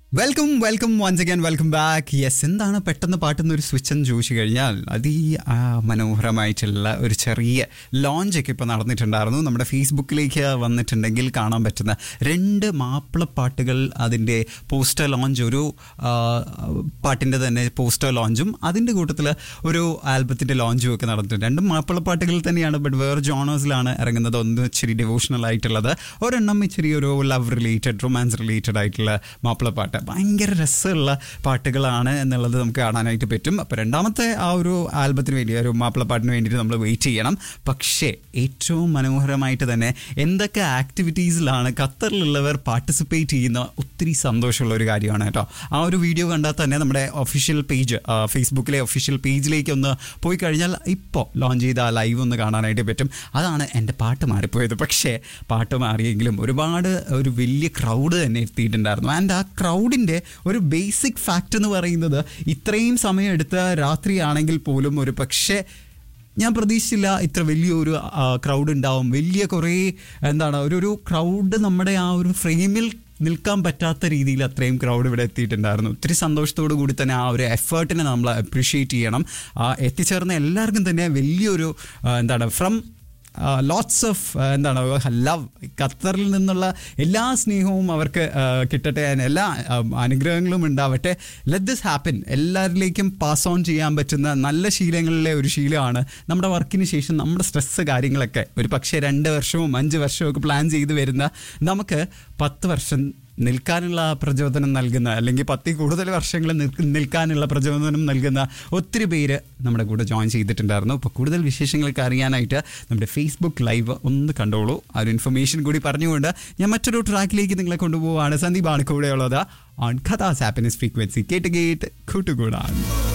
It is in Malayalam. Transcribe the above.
welcome welcome once again welcome back yes എന്താണ് പെട്ടെന്ന് പാട്ടുന്ന ഒരു സ്വിച്ച് എന്ന് ചോദിച്ചു കഴിഞ്ഞാൽ അത് ഈ ആ, മനോഹരമായിട്ടുള്ള ഒരു ചെറിയ ലോഞ്ചൊക്കെ ഇപ്പോൾ നടന്നിട്ടുണ്ടായിരുന്നു നമ്മുടെ ഫേസ്ബുക്കിലേക്ക് വന്നിട്ടുണ്ടെങ്കിൽ കാണാൻ പറ്റുന്ന രണ്ട് മാപ്പിളപ്പാട്ടുകൾ അതിൻ്റെ പോസ്റ്റർ ലോഞ്ച് ഒരു ആ, പാട്ടിൻ്റെ തന്നെ പോസ്റ്റർ ലോഞ്ചും അതിൻ്റെ കൂട്ടത്തിൽ ഒരു ആൽബത്തിൻ്റെ ലോഞ്ചും ഒക്കെ നടന്നിട്ടുണ്ട് രണ്ടും മാപ്പിളപ്പാട്ടുകൾ തന്നെയാണ് ബട്ട് വേറെ ജോണേഴ്സിലാണ് ഇറങ്ങുന്നത് ഒന്ന് ഇച്ചിരി ഡിവോഷണൽ ആയിട്ടുള്ളത് ഒരെണ്ണം ഇച്ചിരി ഒരു ലവ് റിലേറ്റഡ് റൊമാൻസ് റിലേറ്റഡ് ആയിട്ടുള്ള മാപ്പിളപ്പാട്ട് ഭയങ്കര രസമുള്ള പാട്ടുകളാണ് എന്നുള്ളത് നമുക്ക് കാണാനായിട്ട് പറ്റും അപ്പോൾ രണ്ടാമത്തെ ആ ഒരു ആൽബത്തിന് വേണ്ടി ആ ഒരു മാപ്പിളപ്പാട്ടിന് വേണ്ടിയിട്ട് നമ്മൾ വെയിറ്റ് ചെയ്യണം പക്ഷേ ഏറ്റവും മനോഹരമായിട്ട് തന്നെ എന്തൊക്കെ ആക്ടിവിറ്റീസിലാണ് ഖത്തറിലുള്ളവർ പാർട്ടിസിപ്പേറ്റ് ചെയ്യുന്ന ഒത്തിരി സന്തോഷമുള്ള ഒരു കാര്യമാണ് കേട്ടോ ആ ഒരു വീഡിയോ കണ്ടാൽ തന്നെ നമ്മുടെ ഒഫീഷ്യൽ പേജ് ഫേസ്ബുക്കിലെ ഒഫീഷ്യൽ പേജിലേക്ക് ഒന്ന് പോയി കഴിഞ്ഞാൽ ഇപ്പോൾ ലോഞ്ച് ചെയ്ത ആ ലൈവ് ഒന്ന് കാണാനായിട്ട് പറ്റും അതാണ് എൻ്റെ പാട്ട് മാറിപ്പോയത് പക്ഷേ പാട്ട് മാറിയെങ്കിലും ഒരുപാട് ഒരു വലിയ ക്രൗഡ് തന്നെ എത്തിയിട്ടുണ്ടായിരുന്നു ആൻഡ് ആ ക്രൗഡിൻ്റെ ഒരു ബേസിക് ഫാക്റ്റ് എന്ന് പറയുന്നത് ഇത്രയും സമയം എടുത്ത രാത്രിയാണെങ്കിൽ പോലും ഒരു പക്ഷേ ഞാൻ പ്രതീക്ഷിച്ചില്ല ഇത്ര വലിയൊരു ക്രൗഡ് ഉണ്ടാവും വലിയ കുറേ എന്താണ് ഒരു ഒരു ക്രൗഡ് നമ്മുടെ ആ ഒരു ഫ്രെയിമിൽ നിൽക്കാൻ പറ്റാത്ത രീതിയിൽ അത്രയും ക്രൗഡ് ഇവിടെ എത്തിയിട്ടുണ്ടായിരുന്നു ഒത്തിരി സന്തോഷത്തോടു കൂടി തന്നെ ആ ഒരു എഫേർട്ടിനെ നമ്മൾ അപ്രീഷിയേറ്റ് ചെയ്യണം ആ എത്തിച്ചേർന്ന എല്ലാവർക്കും തന്നെ വലിയൊരു ആ, എന്താണ് ഫ്രം ലോട്ട്സ് ഓഫ് എന്താണ് ലവ് ഖത്തറിൽ നിന്നുള്ള എല്ലാ സ്നേഹവും അവർക്ക് ആ, കിട്ടട്ടെ and എല്ലാ ആ, അനുഗ്രഹങ്ങളും ഉണ്ടാവട്ടെ ലെറ്റ് ദിസ് ഹാപ്പൻ എല്ലാവരിലേക്കും പാസ് ഓൺ ചെയ്യാൻ പറ്റുന്ന നല്ല ശീലങ്ങളിലെ ഒരു ശീലമാണ് നമ്മുടെ വർക്കിന് ശേഷം നമ്മുടെ സ്ട്രെസ്സ് കാര്യങ്ങളൊക്കെ ഒരു പക്ഷേ രണ്ട് വർഷവും അഞ്ച് വർഷവും ഒക്കെ പ്ലാൻ ചെയ്ത് വരുന്ന നമുക്ക് പത്ത് വർഷം നിൽക്കാനുള്ള പ്രചോദനം നൽകുന്ന അല്ലെങ്കിൽ പത്തിൽ കൂടുതൽ വർഷങ്ങൾ നിൽക്ക- നിൽക്കാനുള്ള പ്രചോദനം നൽകുന്ന ഒത്തിരി പേര് നമ്മുടെ കൂടെ ജോയിൻ ചെയ്തിട്ടുണ്ടായിരുന്നു അപ്പോൾ കൂടുതൽ വിശേഷങ്ങൾക്ക് അറിയാനായിട്ട് നമ്മുടെ ഫേസ്ബുക്ക് ലൈവ് ഒന്ന് കണ്ടോളൂ ആ ഒരു ഇൻഫർമേഷൻ കൂടി പറഞ്ഞുകൊണ്ട് ഞാൻ മറ്റൊരു ട്രാക്കിലേക്ക് നിങ്ങളെ കൊണ്ടുപോവാണ് സന്ദീപാണ് കൂടെയുള്ളത് ഓൺ കഥാസ് ഹാപ്പിനെസ് ഫ്രീക്വൻസി കേട്ട് കേട്ട് കൂട്ടുകൂടാണ്